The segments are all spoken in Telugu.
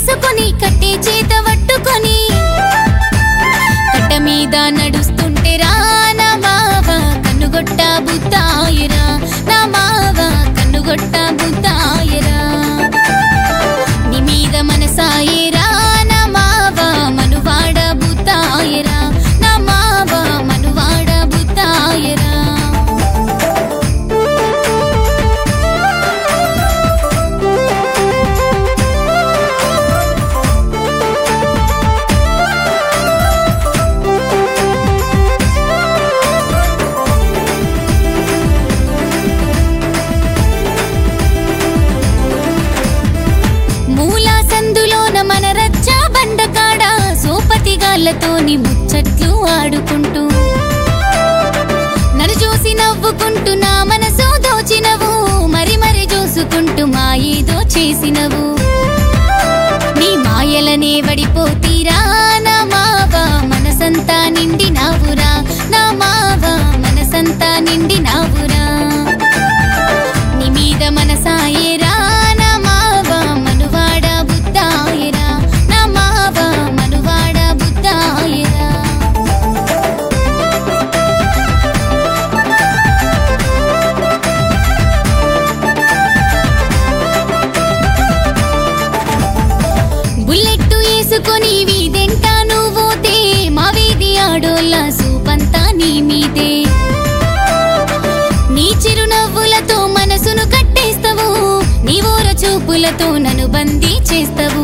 వేసుకొని కట్టే చేత పట్టుకొని కట్ట మీద నడుస్తుంటే రా నా మావ కన్నుగొట్ట బుద్ధాయరా నా మావ కన్నుగొట్ట బుద్ధాయరా నీ మీద మనసాయేరా నా మావ మనువాడ బుద్ధాయరా నా మావ మనువాడ బుద్ధాయరా మూలా సందులోన మన రచ్చా బండకాడ సోపతిగాళ్ళతోని ముచ్చట్లు ఆడుకుంటూ నన్ను చూసి నవ్వుకుంటూ నా మనసు దోచినవు మరి మరి చూసుకుంటూ మా ఏదో చేసినవు నీ మాయలనే వడిపోతీరా నా మావా మనసంతా నిండి నావురా నా మావా మనసంతా నిండి నావురా నీ మీద మనసాయేరా నా మావా మనువాడ బుద్ధాయరా నా మావా మనువాడ బుద్ధాయరా బుల్లెట్టు వేసుకొని వీదెంట నువ్వోతే మా వీధి ఆడోళ్ళ సూపంతా నీ మీదే నీ చిరునవ్వులతో మనసును కట్టేస్తావు నీ ఊర చూపులతో నన్ను బందీ చేస్తావు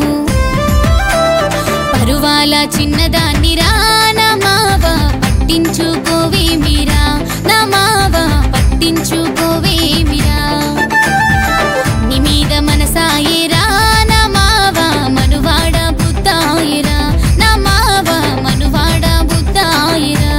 పరువాల చిన్నదాన్ని రా నా మావా పట్టించుకోవేమిరా నా మావా పట్టించుకోవేమిరా నీ మీద మనసాయేరా నా మావా మనువాడ బుద్ధాయిరా నా మావా మనువాడ బుద్ధాయిరా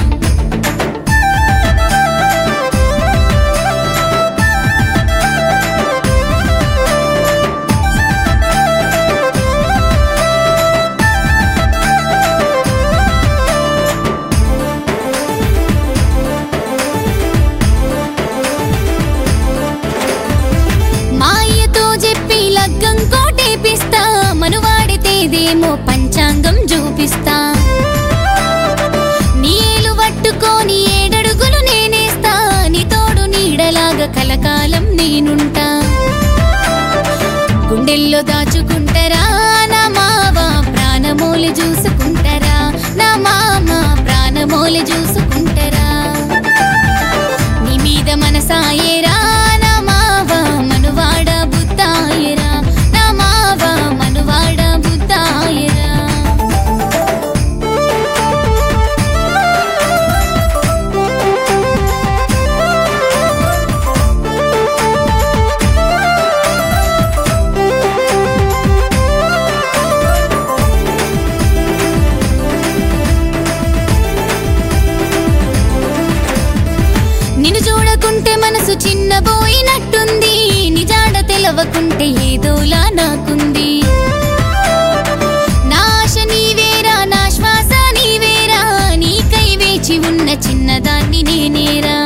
మాయతో చెప్పి లగ్గం కోటేపిస్తా మనువాడితేదేమో పంచాంగం చూపిస్తా నీలు పట్టుకొని ఏడడుగులు నేనేస్తా నీ తోడు నీడలాగా కలకాలం నేనుంటా గుండెల్లో దాచుకుంటారా నా మావా ప్రాణమోలి చూసుకుంటారా నా మామ ప్రాణమోలి చూసుకుంటారా నీ మీద మనసాయేరా నా మావా మనువాడ బుద్ధాయరా నా మావా మనువాడ బుద్ధాయరా నిన్ను చూడకుంటే మనసు చిన్నబోయినట్టుంది నిజాడ తెలవకుంటే ఏదోలా నాకుంది నా ఆశ నీవేరా నా శ్వాస నీవేరా నీకై వేచి ఉన్న చిన్నదాన్ని నేనేరా